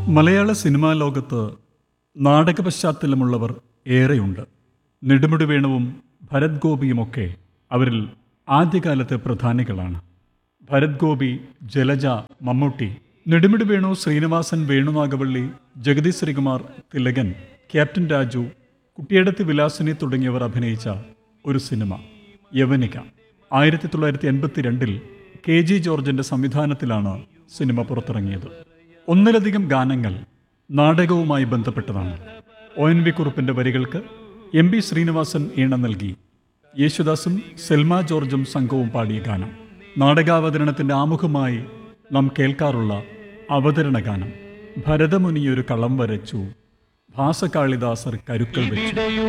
മലയാള സിനിമാ ലോകത്ത് നാടക പശ്ചാത്തലമുള്ളവർ ഏറെയുണ്ട് നെടുമുടി വേണുവും ഭരത് ഗോപിയുമൊക്കെ അവരിൽ ആദ്യകാലത്തെ പ്രധാനികളാണ് ഭരത് ഗോപി ജലജ മമ്മൂട്ടി നെടുമുടി വേണു ശ്രീനിവാസൻ വേണുനാഗവള്ളി ജഗതി ശ്രീകുമാർ തിലകൻ ക്യാപ്റ്റൻ രാജു കുട്ടിയടത്തി വിലാസിനി തുടങ്ങിയവർ അഭിനയിച്ച ഒരു സിനിമ യവനിക ആയിരത്തി തൊള്ളായിരത്തി എൺപത്തി രണ്ടിൽ കെ ജി ജോർജിന്റെ സംവിധാനത്തിലാണ് സിനിമ പുറത്തിറങ്ങിയത് ഒന്നിലധികം ഗാനങ്ങൾ നാടകവുമായി ബന്ധപ്പെട്ടതാണ് ഒ എൻ വി കുറുപ്പിന്റെ വരികൾക്ക് എം ബി ശ്രീനിവാസൻ ഈണം നൽകി യേശുദാസും സെൽമ ജോർജും സംഘവും പാടിയ ഗാനം നാടകാവതരണത്തിന്റെ ആമുഖമായി നാം കേൾക്കാറുള്ള അവതരണ ഗാനം ഭരതമുനിയൊരു കളം വരച്ചു ഭാസകാളിദാസർ കരുക്കൾ വെച്ചു